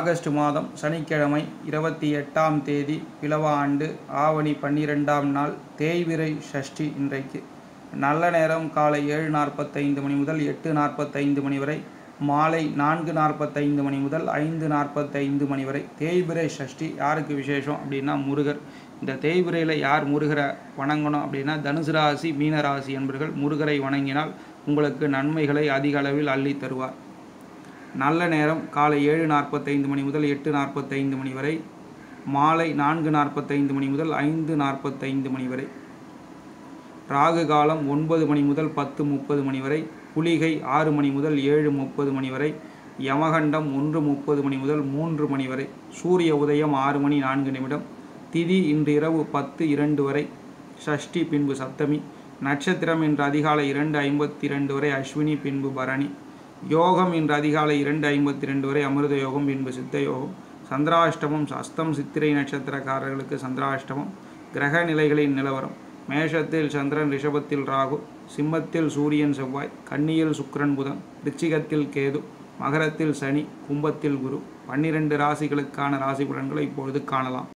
August மாதம் சனிக்கிழமை இருபத்தி எட்டாம் தேதி பிளவ ஆண்டு ஆவணி பன்னிரெண்டாம் நாள் தேய்விரை சஷ்டி இன்றைக்கு நல்ல நேரம் காலை ஏழு நாற்பத்தைந்து மணி முதல் எட்டு நாற்பத்தைந்து மணி வரை மாலை நான்கு நாற்பத்தைந்து மணி முதல் ஐந்து நாற்பத்தைந்து மணி வரை தேய்பிரை சஷ்டி யாருக்கு விசேஷம் அப்படின்னா முருகர் இந்த தேய்பிரையில் யார் முருகரை வணங்கணும் அப்படின்னா தனுசு ராசி மீன ராசி என்பர்கள் முருகரை வணங்கினால் உங்களுக்கு நன்மைகளை அதிக அளவில் அள்ளி தருவார் நல்ல நேரம் காலை ஏழு நாற்பத்தைந்து மணி முதல் எட்டு நாற்பத்தைந்து மணி வரை மாலை நான்கு நாற்பத்தைந்து மணி முதல் ஐந்து நாற்பத்தைந்து மணி வரை ராகு காலம் ஒன்பது மணி முதல் பத்து முப்பது மணி வரை குளிகை ஆறு மணி முதல் ஏழு முப்பது மணி வரை யமகண்டம் ஒன்று முப்பது மணி முதல் மூன்று மணி வரை சூரிய உதயம் ஆறு மணி நான்கு நிமிடம் திதி இன்று இரவு பத்து இரண்டு வரை ஷஷ்டி பின்பு சப்தமி நட்சத்திரம் இன்று அதிகாலை இரண்டு ஐம்பத்தி இரண்டு வரை அஸ்வினி பின்பு பரணி யோகம் இன்று அதிகாலை இரண்டு ஐம்பத்தி ரெண்டு வரை அமிர்த யோகம் பின்பு சித்த யோகம் சந்திராஷ்டமம் அஸ்தம் சித்திரை நட்சத்திரக்காரர்களுக்கு சந்திராஷ்டமம் கிரக நிலைகளின் நிலவரம் மேஷத்தில் சந்திரன் ரிஷபத்தில் ராகு சிம்மத்தில் சூரியன் செவ்வாய் கன்னியில் சுக்கிரன் புதன் ரிச்சிகத்தில் கேது மகரத்தில் சனி கும்பத்தில் குரு பன்னிரண்டு ராசிகளுக்கான ராசி பலன்களை இப்பொழுது காணலாம்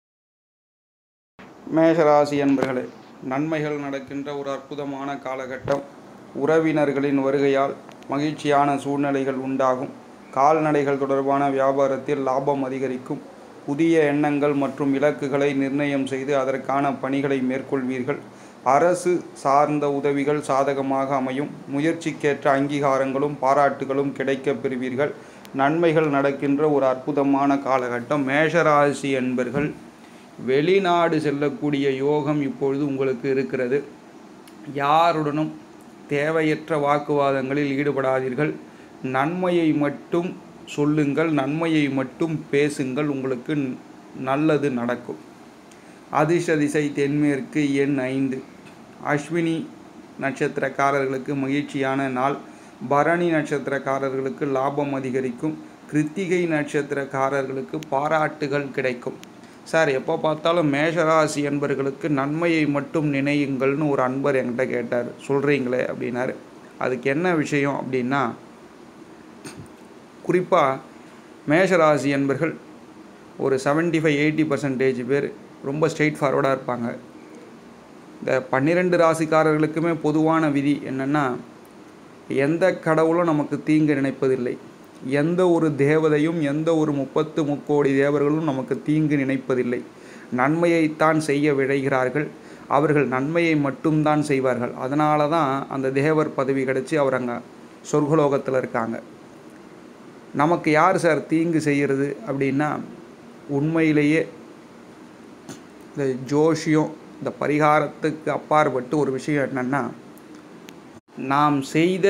மேஷராசி என்பர்களே நன்மைகள் நடக்கின்ற ஒரு அற்புதமான காலகட்டம் உறவினர்களின் வருகையால் மகிழ்ச்சியான சூழ்நிலைகள் உண்டாகும் கால்நடைகள் தொடர்பான வியாபாரத்தில் லாபம் அதிகரிக்கும் புதிய எண்ணங்கள் மற்றும் இலக்குகளை நிர்ணயம் செய்து அதற்கான பணிகளை மேற்கொள்வீர்கள் அரசு சார்ந்த உதவிகள் சாதகமாக அமையும் முயற்சிக்கேற்ற அங்கீகாரங்களும் பாராட்டுகளும் கிடைக்கப் பெறுவீர்கள் நன்மைகள் நடக்கின்ற ஒரு அற்புதமான காலகட்டம் மேஷராசி என்பர்கள் வெளிநாடு செல்லக்கூடிய யோகம் இப்பொழுது உங்களுக்கு இருக்கிறது யாருடனும் தேவையற்ற வாக்குவாதங்களில் ஈடுபடாதீர்கள் நன்மையை மட்டும் சொல்லுங்கள் நன்மையை மட்டும் பேசுங்கள் உங்களுக்கு நல்லது நடக்கும் அதிர்ஷ்ட திசை தென்மேற்கு எண் ஐந்து அஸ்வினி நட்சத்திரக்காரர்களுக்கு மகிழ்ச்சியான நாள் பரணி நட்சத்திரக்காரர்களுக்கு லாபம் அதிகரிக்கும் கிருத்திகை நட்சத்திரக்காரர்களுக்கு பாராட்டுகள் கிடைக்கும் சார் எப்போ பார்த்தாலும் மேஷராசி என்பர்களுக்கு நன்மையை மட்டும் நினையுங்கள்னு ஒரு அன்பர் என்கிட்ட கேட்டார் சொல்கிறீங்களே அப்படின்னாரு அதுக்கு என்ன விஷயம் அப்படின்னா குறிப்பாக மேஷராசி என்பர்கள் ஒரு செவன்ட்டி ஃபைவ் எயிட்டி பர்சன்டேஜ் பேர் ரொம்ப ஸ்ட்ரெயிட் ஃபார்வர்டாக இருப்பாங்க இந்த பன்னிரெண்டு ராசிக்காரர்களுக்குமே பொதுவான விதி என்னென்னா எந்த கடவுளும் நமக்கு தீங்கு நினைப்பதில்லை எந்த ஒரு தேவதையும் எந்த ஒரு முப்பத்து முக்கோடி தேவர்களும் நமக்கு தீங்கு நினைப்பதில்லை நன்மையைத்தான் செய்ய விழைகிறார்கள் அவர்கள் நன்மையை மட்டும்தான் செய்வார்கள் அதனால தான் அந்த தேவர் பதவி கிடச்சி அவர் அங்கே சொர்க்கலோகத்தில் இருக்காங்க நமக்கு யார் சார் தீங்கு செய்கிறது அப்படின்னா உண்மையிலேயே இந்த ஜோஷியம் இந்த பரிகாரத்துக்கு அப்பாற்பட்டு ஒரு விஷயம் என்னென்னா நாம் செய்த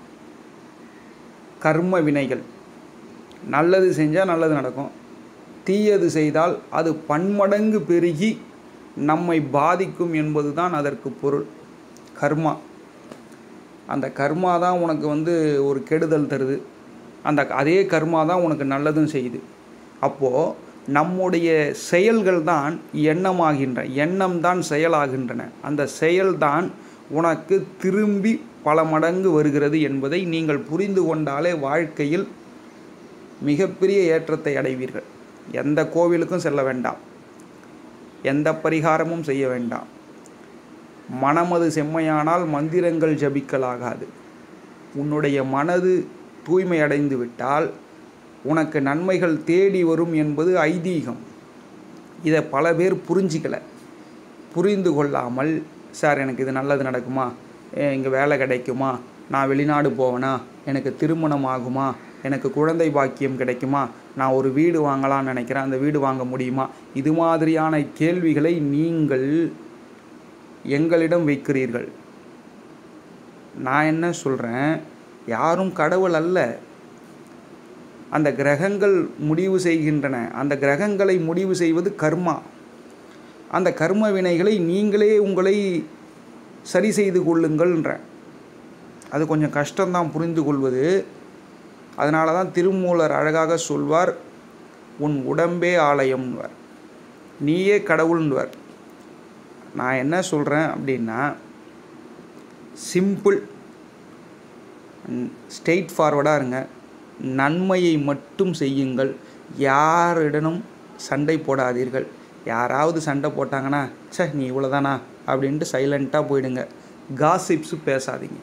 கர்ம வினைகள் நல்லது செஞ்சால் நல்லது நடக்கும் தீயது செய்தால் அது பன்மடங்கு பெருகி நம்மை பாதிக்கும் என்பது தான் அதற்கு பொருள் கர்மா அந்த கர்மா தான் உனக்கு வந்து ஒரு கெடுதல் தருது அந்த அதே கர்மா தான் உனக்கு நல்லதும் செய்யுது அப்போது நம்முடைய செயல்கள் தான் எண்ணமாகின்ற எண்ணம் தான் செயலாகின்றன அந்த செயல்தான் உனக்கு திரும்பி பல மடங்கு வருகிறது என்பதை நீங்கள் புரிந்து கொண்டாலே வாழ்க்கையில் மிகப்பெரிய ஏற்றத்தை அடைவீர்கள் எந்த கோவிலுக்கும் செல்ல வேண்டாம் எந்த பரிகாரமும் செய்ய வேண்டாம் மனமது செம்மையானால் மந்திரங்கள் ஜபிக்கலாகாது உன்னுடைய மனது தூய்மை அடைந்து விட்டால் உனக்கு நன்மைகள் தேடி வரும் என்பது ஐதீகம் இதை பல பேர் புரிஞ்சிக்கல புரிந்து கொள்ளாமல் சார் எனக்கு இது நல்லது நடக்குமா இங்கே வேலை கிடைக்குமா நான் வெளிநாடு போவேனா எனக்கு திருமணம் ஆகுமா எனக்கு குழந்தை பாக்கியம் கிடைக்குமா நான் ஒரு வீடு வாங்கலாம்னு நினைக்கிறேன் அந்த வீடு வாங்க முடியுமா இது மாதிரியான கேள்விகளை நீங்கள் எங்களிடம் வைக்கிறீர்கள் நான் என்ன சொல்கிறேன் யாரும் கடவுள் அல்ல அந்த கிரகங்கள் முடிவு செய்கின்றன அந்த கிரகங்களை முடிவு செய்வது கர்மா அந்த கர்ம வினைகளை நீங்களே உங்களை சரி செய்து கொள்ளுங்கள்ன்ற அது கொஞ்சம் கஷ்டம்தான் புரிந்து கொள்வது அதனால தான் திருமூலர் அழகாக சொல்வார் உன் உடம்பே ஆலயம்ன்வார் நீயே கடவுள்ன்வார் நான் என்ன சொல்கிறேன் அப்படின்னா சிம்பிள் ஸ்ட்ரெயிட் ஃபார்வர்டாக இருங்க நன்மையை மட்டும் செய்யுங்கள் யாரிடனும் சண்டை போடாதீர்கள் யாராவது சண்டை போட்டாங்கன்னா ச்சே நீ இவ்வளோதானா அப்படின்ட்டு சைலண்ட்டாக போயிடுங்க காசிப்ஸு பேசாதீங்க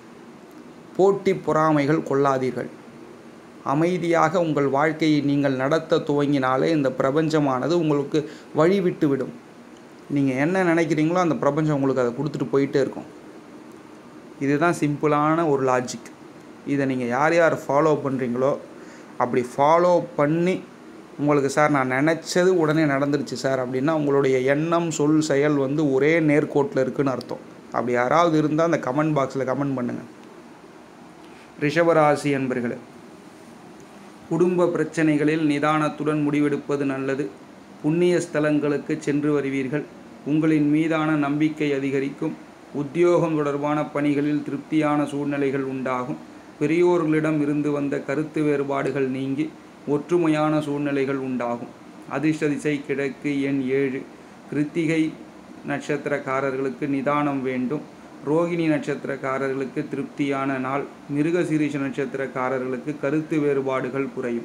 போட்டி பொறாமைகள் கொள்ளாதீர்கள் அமைதியாக உங்கள் வாழ்க்கையை நீங்கள் நடத்த துவங்கினாலே இந்த பிரபஞ்சமானது உங்களுக்கு வழிவிட்டு விடும் நீங்கள் என்ன நினைக்கிறீங்களோ அந்த பிரபஞ்சம் உங்களுக்கு அதை கொடுத்துட்டு போயிட்டே இருக்கும் இதுதான் சிம்பிளான ஒரு லாஜிக் இதை நீங்கள் யார் யார் ஃபாலோ பண்ணுறீங்களோ அப்படி ஃபாலோ பண்ணி உங்களுக்கு சார் நான் நினச்சது உடனே நடந்துருச்சு சார் அப்படின்னா உங்களுடைய எண்ணம் சொல் செயல் வந்து ஒரே நேர்கோட்டில் இருக்குன்னு அர்த்தம் அப்படி யாராவது இருந்தால் அந்த கமெண்ட் பாக்ஸில் கமெண்ட் பண்ணுங்கள் ரிஷபராசி என்பர்களே குடும்ப பிரச்சனைகளில் நிதானத்துடன் முடிவெடுப்பது நல்லது புண்ணிய ஸ்தலங்களுக்கு சென்று வருவீர்கள் உங்களின் மீதான நம்பிக்கை அதிகரிக்கும் உத்தியோகம் தொடர்பான பணிகளில் திருப்தியான சூழ்நிலைகள் உண்டாகும் பெரியோர்களிடம் இருந்து வந்த கருத்து வேறுபாடுகள் நீங்கி ஒற்றுமையான சூழ்நிலைகள் உண்டாகும் அதிர்ஷ்ட திசை கிழக்கு எண் ஏழு கிருத்திகை நட்சத்திரக்காரர்களுக்கு நிதானம் வேண்டும் ரோகிணி நட்சத்திரக்காரர்களுக்கு திருப்தியான நாள் மிருகசீரிஷ நட்சத்திரக்காரர்களுக்கு கருத்து வேறுபாடுகள் குறையும்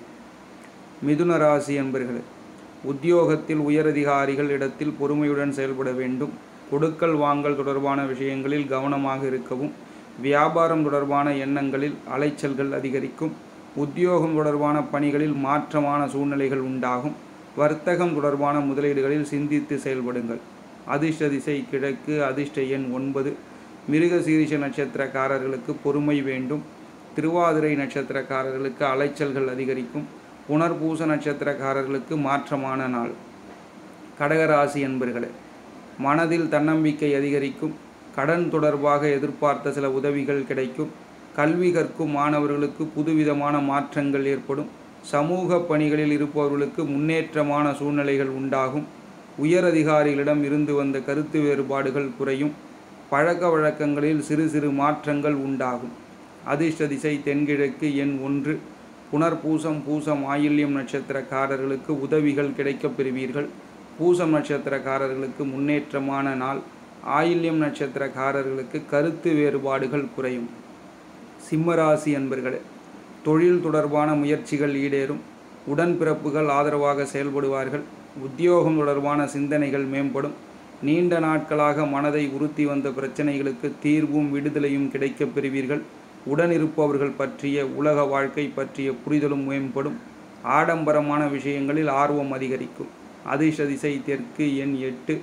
மிதுன ராசி என்பர்களே உத்தியோகத்தில் உயரதிகாரிகள் இடத்தில் பொறுமையுடன் செயல்பட வேண்டும் கொடுக்கல் வாங்கல் தொடர்பான விஷயங்களில் கவனமாக இருக்கவும் வியாபாரம் தொடர்பான எண்ணங்களில் அலைச்சல்கள் அதிகரிக்கும் உத்தியோகம் தொடர்பான பணிகளில் மாற்றமான சூழ்நிலைகள் உண்டாகும் வர்த்தகம் தொடர்பான முதலீடுகளில் சிந்தித்து செயல்படுங்கள் அதிர்ஷ்ட திசை கிழக்கு அதிர்ஷ்ட எண் ஒன்பது மிருகசீரிஷ நட்சத்திரக்காரர்களுக்கு பொறுமை வேண்டும் திருவாதிரை நட்சத்திரக்காரர்களுக்கு அலைச்சல்கள் அதிகரிக்கும் புனர்பூச நட்சத்திரக்காரர்களுக்கு மாற்றமான நாள் கடகராசி என்பர்களே மனதில் தன்னம்பிக்கை அதிகரிக்கும் கடன் தொடர்பாக எதிர்பார்த்த சில உதவிகள் கிடைக்கும் கல்வி கற்கும் மாணவர்களுக்கு புதுவிதமான மாற்றங்கள் ஏற்படும் சமூக பணிகளில் இருப்பவர்களுக்கு முன்னேற்றமான சூழ்நிலைகள் உண்டாகும் உயர் அதிகாரிகளிடம் இருந்து வந்த கருத்து வேறுபாடுகள் குறையும் பழக்க வழக்கங்களில் சிறு சிறு மாற்றங்கள் உண்டாகும் அதிர்ஷ்ட திசை தென்கிழக்கு எண் ஒன்று புனர்பூசம் பூசம் ஆயில்யம் நட்சத்திரக்காரர்களுக்கு உதவிகள் கிடைக்கப் பெறுவீர்கள் பூசம் நட்சத்திரக்காரர்களுக்கு முன்னேற்றமான நாள் ஆயில்யம் நட்சத்திரக்காரர்களுக்கு கருத்து வேறுபாடுகள் குறையும் சிம்மராசி என்பர்களே தொழில் தொடர்பான முயற்சிகள் ஈடேறும் உடன்பிறப்புகள் ஆதரவாக செயல்படுவார்கள் உத்தியோகம் தொடர்பான சிந்தனைகள் மேம்படும் நீண்ட நாட்களாக மனதை உறுத்தி வந்த பிரச்சனைகளுக்கு தீர்வும் விடுதலையும் கிடைக்கப் பெறுவீர்கள் உடனிருப்பவர்கள் பற்றிய உலக வாழ்க்கை பற்றிய புரிதலும் மேம்படும் ஆடம்பரமான விஷயங்களில் ஆர்வம் அதிகரிக்கும் அதிர்ஷ்ட திசை தெற்கு எண் எட்டு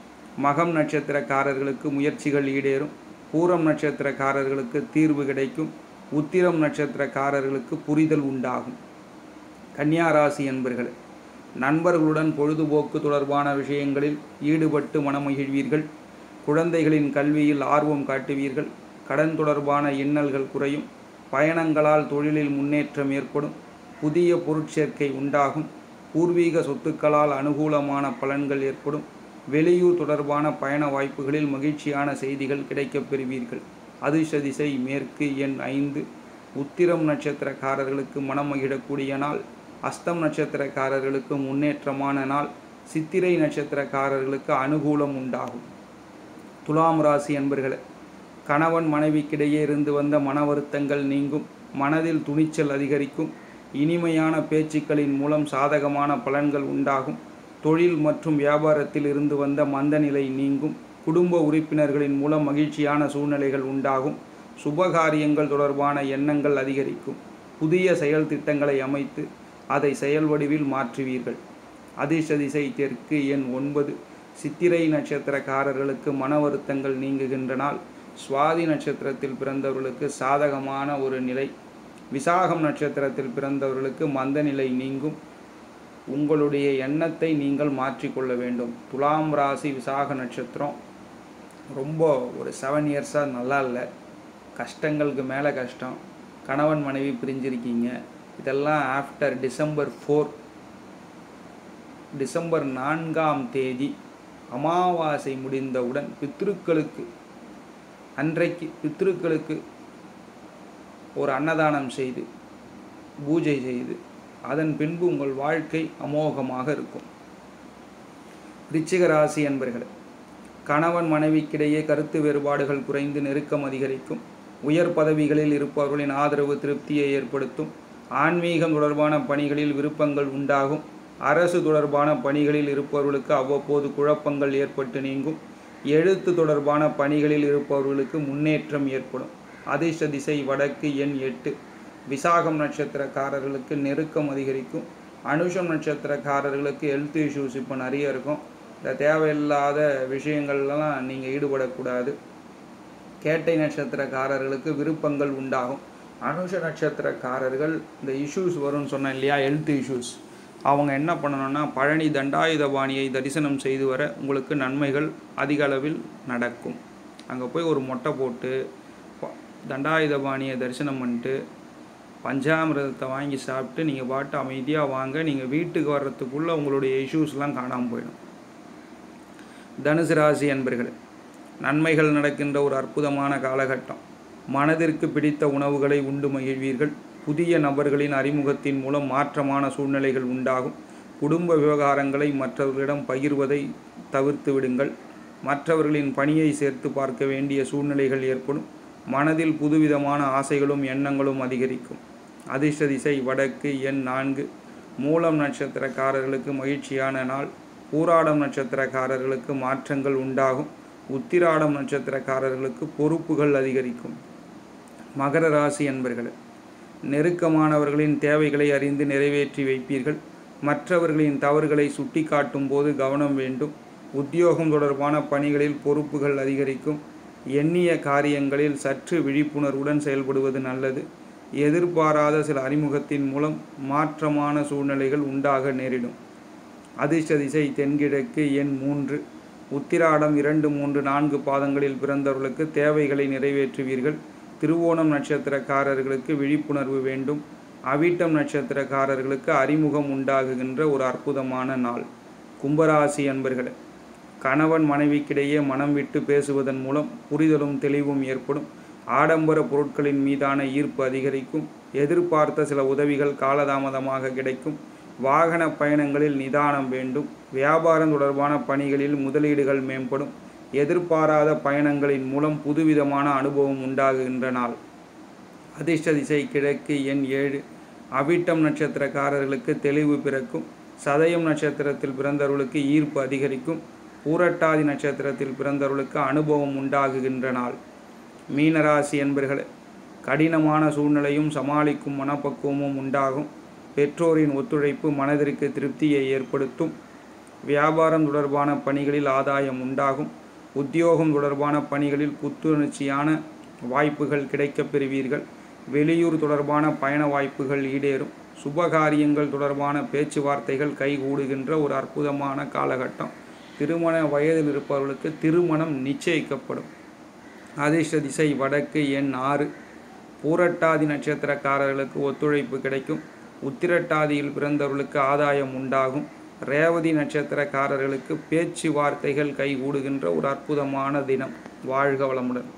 மகம் நட்சத்திரக்காரர்களுக்கு முயற்சிகள் ஈடேறும் பூரம் நட்சத்திரக்காரர்களுக்கு தீர்வு கிடைக்கும் உத்திரம் நட்சத்திரக்காரர்களுக்கு புரிதல் உண்டாகும் கன்னியா ராசி என்பர்களே நண்பர்களுடன் பொழுதுபோக்கு தொடர்பான விஷயங்களில் ஈடுபட்டு மனமகிழ்வீர்கள் குழந்தைகளின் கல்வியில் ஆர்வம் காட்டுவீர்கள் கடன் தொடர்பான இன்னல்கள் குறையும் பயணங்களால் தொழிலில் முன்னேற்றம் ஏற்படும் புதிய பொருட்சேர்க்கை உண்டாகும் பூர்வீக சொத்துக்களால் அனுகூலமான பலன்கள் ஏற்படும் வெளியூர் தொடர்பான பயண வாய்ப்புகளில் மகிழ்ச்சியான செய்திகள் கிடைக்கப் பெறுவீர்கள் அதிர்ஷ்ட திசை மேற்கு எண் ஐந்து உத்திரம் நட்சத்திரக்காரர்களுக்கு மனம் மகிழக்கூடிய நாள் அஸ்தம் நட்சத்திரக்காரர்களுக்கு முன்னேற்றமான நாள் சித்திரை நட்சத்திரக்காரர்களுக்கு அனுகூலம் உண்டாகும் துலாம் ராசி என்பர்களே கணவன் மனைவிக்கிடையே இருந்து வந்த மன வருத்தங்கள் நீங்கும் மனதில் துணிச்சல் அதிகரிக்கும் இனிமையான பேச்சுக்களின் மூலம் சாதகமான பலன்கள் உண்டாகும் தொழில் மற்றும் வியாபாரத்தில் இருந்து வந்த மந்த நிலை நீங்கும் குடும்ப உறுப்பினர்களின் மூலம் மகிழ்ச்சியான சூழ்நிலைகள் உண்டாகும் சுபகாரியங்கள் தொடர்பான எண்ணங்கள் அதிகரிக்கும் புதிய செயல் திட்டங்களை அமைத்து அதை செயல் வடிவில் மாற்றுவீர்கள் அதிர்ஷ்ட திசை தெற்கு எண் ஒன்பது சித்திரை நட்சத்திரக்காரர்களுக்கு மன வருத்தங்கள் நீங்குகின்ற நாள் சுவாதி நட்சத்திரத்தில் பிறந்தவர்களுக்கு சாதகமான ஒரு நிலை விசாகம் நட்சத்திரத்தில் பிறந்தவர்களுக்கு மந்த நிலை நீங்கும் உங்களுடைய எண்ணத்தை நீங்கள் மாற்றிக்கொள்ள வேண்டும் துலாம் ராசி விசாக நட்சத்திரம் ரொம்ப ஒரு செவன் இயர்ஸாக நல்லா இல்லை கஷ்டங்களுக்கு மேலே கஷ்டம் கணவன் மனைவி பிரிஞ்சிருக்கீங்க இதெல்லாம் ஆஃப்டர் டிசம்பர் ஃபோர் டிசம்பர் நான்காம் தேதி அமாவாசை முடிந்தவுடன் பித்ருக்களுக்கு அன்றைக்கு பித்ருக்களுக்கு ஒரு அன்னதானம் செய்து பூஜை செய்து அதன் பின்பு உங்கள் வாழ்க்கை அமோகமாக இருக்கும் ரிச்சிக ராசி என்பர்களே கணவன் மனைவிக்கிடையே கருத்து வேறுபாடுகள் குறைந்து நெருக்கம் அதிகரிக்கும் உயர் பதவிகளில் இருப்பவர்களின் ஆதரவு திருப்தியை ஏற்படுத்தும் ஆன்மீகம் தொடர்பான பணிகளில் விருப்பங்கள் உண்டாகும் அரசு தொடர்பான பணிகளில் இருப்பவர்களுக்கு அவ்வப்போது குழப்பங்கள் ஏற்பட்டு நீங்கும் எழுத்து தொடர்பான பணிகளில் இருப்பவர்களுக்கு முன்னேற்றம் ஏற்படும் அதிர்ஷ்ட திசை வடக்கு எண் எட்டு விசாகம் நட்சத்திரக்காரர்களுக்கு நெருக்கம் அதிகரிக்கும் அனுஷம் நட்சத்திரக்காரர்களுக்கு ஹெல்த் இஷ்யூஸ் இப்போ நிறைய இருக்கும் இந்த தேவையில்லாத விஷயங்கள்லாம் நீங்கள் ஈடுபடக்கூடாது கேட்டை நட்சத்திரக்காரர்களுக்கு விருப்பங்கள் உண்டாகும் அனுஷ நட்சத்திரக்காரர்கள் இந்த இஷ்யூஸ் வரும்னு சொன்னேன் இல்லையா ஹெல்த் இஷ்யூஸ் அவங்க என்ன பண்ணணும்னா பழனி தண்டாயுதபாணியை தரிசனம் செய்து வர உங்களுக்கு நன்மைகள் அதிக அளவில் நடக்கும் அங்கே போய் ஒரு மொட்டை போட்டு ப- தண்டாயுதபாணியை தரிசனம் பண்ணிட்டு பஞ்சாமிரதத்தை வாங்கி சாப்பிட்டு நீங்கள் பாட்டு அமைதியாக வாங்க நீங்கள் வீட்டுக்கு வர்றதுக்குள்ளே உங்களுடைய இஷ்யூஸ்லாம் காணாமல் போயிடும் தனுசு ராசி என்பர்களே நன்மைகள் நடக்கின்ற ஒரு அற்புதமான காலகட்டம் மனதிற்கு பிடித்த உணவுகளை உண்டு மகிழ்வீர்கள் புதிய நபர்களின் அறிமுகத்தின் மூலம் மாற்றமான சூழ்நிலைகள் உண்டாகும் குடும்ப விவகாரங்களை மற்றவர்களிடம் பகிர்வதை தவிர்த்து விடுங்கள் மற்றவர்களின் பணியை சேர்த்து பார்க்க வேண்டிய சூழ்நிலைகள் ஏற்படும் மனதில் புதுவிதமான ஆசைகளும் எண்ணங்களும் அதிகரிக்கும் அதிர்ஷ்ட திசை வடக்கு எண் நான்கு மூலம் நட்சத்திரக்காரர்களுக்கு மகிழ்ச்சியான நாள் பூராடம் நட்சத்திரக்காரர்களுக்கு மாற்றங்கள் உண்டாகும் உத்திராடம் நட்சத்திரக்காரர்களுக்கு பொறுப்புகள் அதிகரிக்கும் மகர ராசி என்பர்களே நெருக்கமானவர்களின் தேவைகளை அறிந்து நிறைவேற்றி வைப்பீர்கள் மற்றவர்களின் தவறுகளை சுட்டிக்காட்டும் போது கவனம் வேண்டும் உத்தியோகம் தொடர்பான பணிகளில் பொறுப்புகள் அதிகரிக்கும் எண்ணிய காரியங்களில் சற்று விழிப்புணர்வுடன் செயல்படுவது நல்லது எதிர்பாராத சில அறிமுகத்தின் மூலம் மாற்றமான சூழ்நிலைகள் உண்டாக நேரிடும் அதிர்ஷ்ட திசை தென்கிழக்கு எண் மூன்று உத்திராடம் இரண்டு மூன்று நான்கு பாதங்களில் பிறந்தவர்களுக்கு தேவைகளை நிறைவேற்றுவீர்கள் திருவோணம் நட்சத்திரக்காரர்களுக்கு விழிப்புணர்வு வேண்டும் அவிட்டம் நட்சத்திரக்காரர்களுக்கு அறிமுகம் உண்டாகுகின்ற ஒரு அற்புதமான நாள் கும்பராசி அன்பர்களே கணவன் மனைவிக்கிடையே மனம் விட்டு பேசுவதன் மூலம் புரிதலும் தெளிவும் ஏற்படும் ஆடம்பர பொருட்களின் மீதான ஈர்ப்பு அதிகரிக்கும் எதிர்பார்த்த சில உதவிகள் காலதாமதமாக கிடைக்கும் வாகன பயணங்களில் நிதானம் வேண்டும் வியாபாரம் தொடர்பான பணிகளில் முதலீடுகள் மேம்படும் எதிர்பாராத பயணங்களின் மூலம் புதுவிதமான அனுபவம் உண்டாகுகின்ற நாள் அதிர்ஷ்ட திசை கிழக்கு எண் ஏழு அவிட்டம் நட்சத்திரக்காரர்களுக்கு தெளிவு பிறக்கும் சதயம் நட்சத்திரத்தில் பிறந்தவர்களுக்கு ஈர்ப்பு அதிகரிக்கும் பூரட்டாதி நட்சத்திரத்தில் பிறந்தவர்களுக்கு அனுபவம் உண்டாகுகின்ற நாள் மீனராசி என்பர்களே கடினமான சூழ்நிலையும் சமாளிக்கும் மனப்பக்குவமும் உண்டாகும் பெற்றோரின் ஒத்துழைப்பு மனதிற்கு திருப்தியை ஏற்படுத்தும் வியாபாரம் தொடர்பான பணிகளில் ஆதாயம் உண்டாகும் உத்தியோகம் தொடர்பான பணிகளில் புத்துணர்ச்சியான வாய்ப்புகள் கிடைக்கப் பெறுவீர்கள் வெளியூர் தொடர்பான பயண வாய்ப்புகள் ஈடேறும் சுபகாரியங்கள் தொடர்பான பேச்சுவார்த்தைகள் கைகூடுகின்ற ஒரு அற்புதமான காலகட்டம் திருமண வயதில் இருப்பவர்களுக்கு திருமணம் நிச்சயிக்கப்படும் அதிர்ஷ்ட திசை வடக்கு எண் ஆறு பூரட்டாதி நட்சத்திரக்காரர்களுக்கு ஒத்துழைப்பு கிடைக்கும் உத்திரட்டாதியில் பிறந்தவர்களுக்கு ஆதாயம் உண்டாகும் ரேவதி நட்சத்திரக்காரர்களுக்கு பேச்சு வார்த்தைகள் கைகூடுகின்ற ஒரு அற்புதமான தினம் வாழ்க வளமுடன்